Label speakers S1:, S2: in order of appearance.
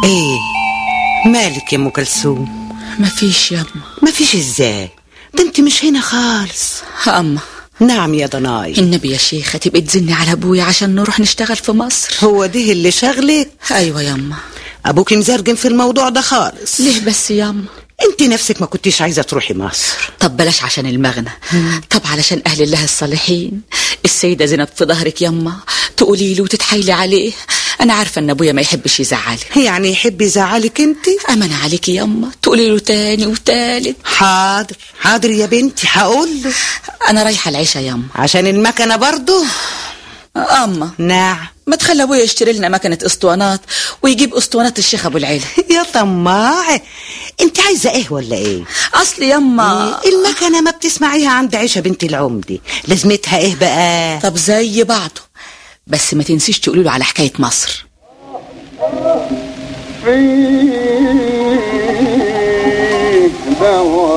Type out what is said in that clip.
S1: ايه مالك يا ام كلثوم
S2: مفيش يما
S1: مفيش ازاي ده انت مش هنا خالص
S2: أما
S1: نعم يا ضناي
S2: النبي يا شيخة تبقي تزني على أبويا عشان نروح نشتغل في مصر
S1: هو ده اللي شغلك
S2: أيوة يما
S1: ابوك مزرجن في الموضوع ده خالص
S2: ليه بس يما
S1: انت نفسك ما كنتيش عايزه تروحي مصر
S2: طب بلاش عشان المغنى طب علشان أهل الله الصالحين السيدة زينب في ظهرك يما تقولي له وتتحايلي عليه أنا عارفة إن أبويا ما يحبش يزعلك
S1: يعني يحب يزعلك انت
S2: أمانة عليكي يما تقولي له تاني وتالت
S1: حاضر حاضر يا بنتي هقول له
S2: أنا رايحة العشاء يما
S1: عشان المكنه برضه
S2: أما
S1: نعم
S2: ما تخلي أبويا يشتري لنا مكنة أسطوانات ويجيب أسطوانات الشيخ أبو العيلة
S1: يا طماعة انت عايزه ايه ولا ايه
S2: أصل يما
S1: المكنه ما بتسمعيها عند عيشه بنت العمدي لازمتها ايه بقى
S2: طب زي بعضه بس ما تنسيش تقولي له على حكاية مصر
S3: فيك دواء